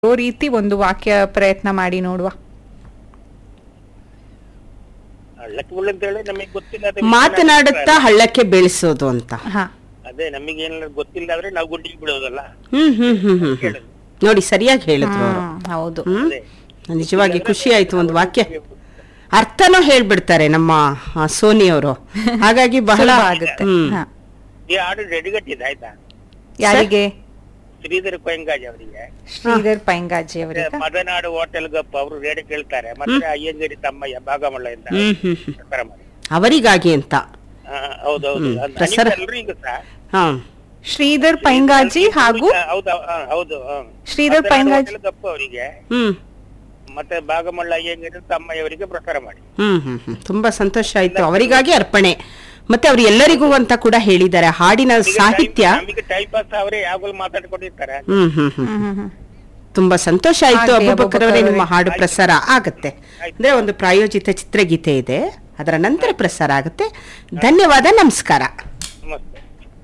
ಬರೋ ರೀತಿ ಒಂದು ವಾಕ್ಯ ಪ್ರಯತ್ನ ಮಾಡಿ ನೋಡುವ ಹಳ್ಳಕ್ಕೆ ಮುಳ್ಳು ಅಂತ ಹೇಳಿ ನಮಗೆ ಗೊತ್ತಿಲ್ಲ ಅದೇ ಮಾತನಾಡುತ್ತಾ ಹಳ್ಳಕ್ಕೆ ಬೀಳಿಸೋದು ಅಂತ ಹಾ ಅದೇ ನಮಗೆ ಏನಾದ್ರು ಗೊತ್ತಿಲ್ಲ ಅಂದ್ರೆ ನಾವು ಗುಂಡಿಗೆ ಬಿಡೋದಲ್ಲ ಹ್ಮ್ ಹ್ಮ್ ಹ್ಮ್ ಹ್ಮ್ ಹ್ಮ್ ಕೇಳುದು. ನೋಡಿ ಸರಿಯಾಗಿ ಹೇಳಿದ್ರು ಅವರು ಹ್ಮ್, ಹೌದು ಹ್ಮ್ ಅದೇ. ನಿಜವಾಗಿ ಖುಷಿ ಆಯ್ತು ಒಂದು ವಾಕ್ಯ ಅರ್ಥನೂ ಹೇಳ್ಬಿಡ್ತಾರೆ ನಮ್ಮ ಆ, ಸೋನಿ ಅವರು ಹಾಗಾಗಿ ಬಹಳ ಸುಲಭ ಆಗುತ್ತೆ ಹ್ಮ್ ಹಾ. ಈ ಹಾಡು ರೆಡಿಗಟ್ಟಿದೆ ಆಯ್ತಾ ಯಾರಿಗೆ ಶ್ರೀಧರ್ ಕೊಯ್ಯಂಗಾಜ್ ಅವರಿಗೆ ಶ್ರೀಧರ್ ಪೈಂಗಾಜಿ ಅವರಿಗೆ ಮದನಾಡು ಹೋಟೆಲ್ ಗಪ್ಪ ಅವರು ರೇಡಿ ಕೇಳ್ತಾರೆ ಮತ್ತೆ ಅಯ್ಯಂಗಡಿ ತಮ್ಮಯ್ಯ ಭಾಗಮಳ್ಳೆಯಿಂದ ಹ್ಮ್ ಹ್ಮ್ ಹ್ಮ್ ಪ್ರಸಾರ ಮಾಡಿ ಅವರಿಗಾಗಿ ಅಂತ ಹಾ, ಹೌದೌದು ಅದು ಪ್ರಸಾರ- ಅನಿಲ್ ಎಲ್ರಿಗೂ ಸಹ ಹಾ ಶ್ರೀಧರ್ ಪೈಂಗಾಜಿ ಹಾಗೂ ಹೌದು ಹಾ, ಹೌದು ಹಾ. ಶ್ರೀಧರ್ ಮದನಾಡು ಪೈಂಗಾಜಿ ಹೋಟೆಲ್ ಗಪ್ಪ ಅವರಿಗೆ ಹ್ಮ್ ಮತ್ತೆ ಭಾಗಮಳ್ಳ ಅಯ್ಯಂಗಡಿ ತಮ್ಮಯ್ಯವರಿಗೆ ಪ್ರಸಾರ ಮಾಡಿ ಹ್ಮ್ ಹ್ಮ್ ಹ್ಮ್ ತುಂಬಾ ಸಂತೋಷ ಆಯ್ತು ಅವರಿಗಾಗಿ ಅರ್ಪಣೆ ಮತ್ತೆ ಅವ್ರು ಎಲ್ಲರಿಗೂ ಅಂತ ಕೂಡ ಹೇಳಿದ್ದಾರೆ ಹಾಡಿನ ಸಾಹಿತ್ಯ ನಮಗೆ ಟೈಮ್ ಪಾಸ್ ಅವರೇ ಯಾವಾಗಲೂ ಮಾತಾಡ್ಕೊಂಡಿರ್ತಾರೆ ಹ್ಮ್ ಹ್ಮ್ ಹ್ಮ್ ಹ್ಮ್, ಹ್ಮ್, ಹ್ಮ್. ತುಂಬಾ ಸಂತೋಷ ಆಯ್ತು ಹಾಗೆ ಅಬೂಬಕರ್ ಅವರೇ ನಿಮ್ಮ ಅಬೂಬಕರ್ ಹಾಡು ಪ್ರಸಾರ ಆಗತ್ತೆ ಅಂದ್ರೆ ಒಂದು ಪ್ರಾಯೋಜಿತ ಚಿತ್ರಗೀತೆ ಇದೆ ಅದರ ನಂತರ ಪ್ರಸಾರ ಆಗುತ್ತೆ ಧನ್ಯವಾದ ನಮಸ್ಕಾರ ನಮಸ್ತೆ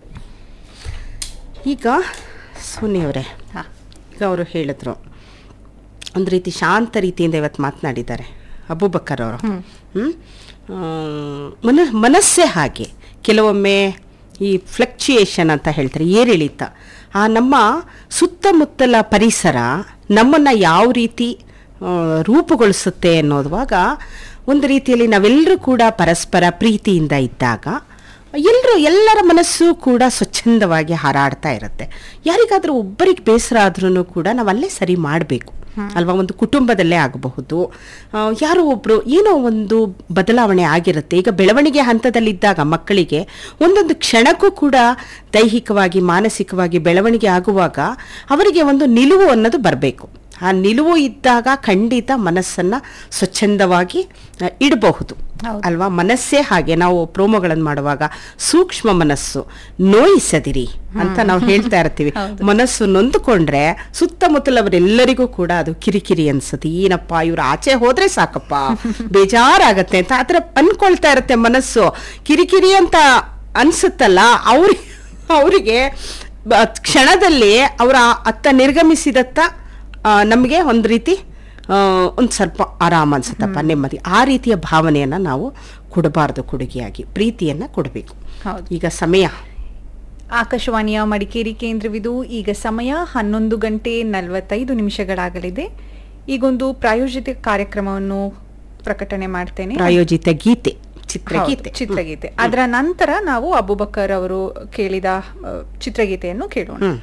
ಈಗ ಸೋನಿ ಅವರೇ ಹಾ. ಈಗ ಅವರು ಹೇಳಿದ್ರು ಒಂದು ರೀತಿ ಶಾಂತ ರೀತಿಯಿಂದ ಇವತ್ತು ಮಾತನಾಡಿದ್ದಾರೆ ಅಬೂಬಕ್ಕರ್ ಅವರು ಹ್ಮ್? ಆ, ಮನ ಮನಸ್ಸೇ ಹಾಗೆ ಕೆಲವೊಮ್ಮೆ ಈ ಫ್ಲಕ್ಚುಯೇಷನ್ ಅಂತ ಹೇಳ್ತಾರೆ ಏರಿಳಿತ ಆ ನಮ್ಮ ಸುತ್ತಮುತ್ತಲ ಪರಿಸರ ನಮ್ಮನ್ನು ಯಾವ ರೀತಿ ಆ, ರೂಪುಗೊಳಿಸುತ್ತೆ ಅನ್ನೋದುವಾಗ ಒಂದು ರೀತಿಯಲ್ಲಿ ನಾವೆಲ್ಲರೂ ಕೂಡ ಪರಸ್ಪರ ಪ್ರೀತಿಯಿಂದ ಇದ್ದಾಗ ಎಲ್ಲರೂ ಎಲ್ಲರ ಮನಸ್ಸು ಕೂಡ ಸ್ವಚ್ಛಂದವಾಗಿ ಹಾರಾಡ್ತಾ ಇರುತ್ತೆ ಯಾರಿಗಾದ್ರೂ ಒಬ್ಬರಿಗೆ ಬೇಸರ ಆದ್ರೂ ಕೂಡ ನಾವು ಅಲ್ಲೇ ಸರಿ ಮಾಡಬೇಕು ಅಲ್ವಾ ಒಂದು ಕುಟುಂಬದಲ್ಲೇ ಆಗಬಹುದು ಆ, ಯಾರೋ ಒಬ್ರು ಏನೋ ಒಂದು ಬದಲಾವಣೆ ಆಗಿರುತ್ತೆ ಈಗ ಬೆಳವಣಿಗೆ ಹಂತದಲ್ಲಿದ್ದಾಗ ಮಕ್ಕಳಿಗೆ ಒಂದೊಂದು ಕ್ಷಣಕ್ಕೂ ಕೂಡ ದೈಹಿಕವಾಗಿ ಮಾನಸಿಕವಾಗಿ ಬೆಳವಣಿಗೆ ಆಗುವಾಗ ಅವರಿಗೆ ಒಂದು ನಿಲುವು ಅನ್ನೋದು ಬರಬೇಕು ಆ ನಿಲುವು ಇದ್ದಾಗ ಖಂಡಿತ ಮನಸ್ಸನ್ನ ಸ್ವಚ್ಛಂದವಾಗಿ ಆ, ಇಡಬಹುದು ಹೌದು. ಅಲ್ವಾ ಮನಸ್ಸೇ ಹಾಗೆ ನಾವು ಪ್ರೋಮೋಗಳನ್ನು ಮಾಡುವಾಗ ಸೂಕ್ಷ್ಮ ಮನಸ್ಸು ನೋಯಿಸದಿರಿ ಅಂತ ನಾವು ಹೇಳ್ತಾ ಇರ್ತೀವಿ ಮನಸ್ಸು ನೊಂದುಕೊಂಡ್ರೆ ಸುತ್ತಮುತ್ತಲವರೆಲ್ಲರಿಗೂ ಕೂಡ ಅದು ಕಿರಿಕಿರಿ ಅನ್ಸುತ್ತೆ ಏನಪ್ಪ ಇವ್ರು ಆಚೆ ಹೋದ್ರೆ ಸಾಕಪ್ಪ ಬೇಜಾರಾಗತ್ತೆ ಅಂತ ಆತರ ಅನ್ಕೊಳ್ತಾ ಇರುತ್ತೆ ಮನಸ್ಸು ಕಿರಿಕಿರಿ ಅಂತ ಅನ್ಸುತ್ತಲ್ಲ ಅವ್ರ ಅವರಿಗೆ ಕ್ಷಣದಲ್ಲಿ ಅವರ ಅತ್ತ ನಿರ್ಗಮಿಸಿದತ್ತ ನಮಗೆ ಒಂದು ರೀತಿ ಒಂದು ಸ್ವಲ್ಪ ಆರಾಮ ಅನ್ಸುತ್ತಪ್ಪ ನೆಮ್ಮದಿ ಆ ರೀತಿಯ ಭಾವನೆಯನ್ನ ನಾವು ಕೊಡಬಾರ್ದು ಕೊಡುಗೆಯಾಗಿ ಪ್ರೀತಿಯನ್ನ ಕೊಡಬೇಕು ಹೌದು ಈಗ ಸಮಯ ಆಕಾಶವಾಣಿಯ ಮಡಿಕೇರಿ ಕೇಂದ್ರವಿದು ಈಗ ಸಮಯ ಹನ್ನೊಂದು ಗಂಟೆ ನಲವತ್ತೈದು ನಿಮಿಷಗಳಾಗಲಿದೆ ಈಗೊಂದು ಪ್ರಾಯೋಜಿತ ಕಾರ್ಯಕ್ರಮವನ್ನು ಪ್ರಕಟಣೆ ಮಾಡ್ತೇನೆ ಪ್ರಾಯೋಜಿತ ಗೀತೆ ಹೌದು, ಚಿತ್ರಗೀತೆ ಚಿತ್ರಗೀತೆ ಅದರ ನಂತರ ನಾವು ಅಬುಬಕರ್ ಅವರು ಕೇಳಿದ ಆ, ಚಿತ್ರಗೀತೆಯನ್ನು ಕೇಳೋಣ ಹ್ಮ್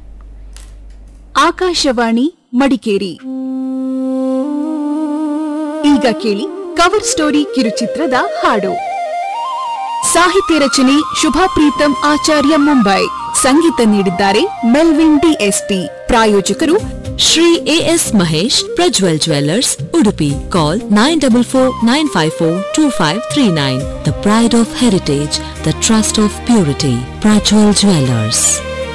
ಆಕಾಶವಾಣಿ ಮಡಿಕೇರಿ ಈಗ ಕೇಳಿ ಕವರ್ ಸ್ಟೋರಿ ಕಿರುಚಿತ್ರದ ಹಾಡು ಸಾಹಿತ್ಯ ರಚನೆ ಶುಭಾ ಪ್ರೀತಂ ಆಚಾರ್ಯ ಮುಂಬೈ ಸಂಗೀತ ನೀಡಿದ್ದಾರೆ ಮೆಲ್ವಿನ್ ಡಿಎಸ್ಪಿ ಪ್ರಾಯೋಜಕರು Shri AS Mahesh Prajwal jewellers Udupi call nine double four nine five four two five three nine the pride of heritage the trust of purity Prajwal jewellers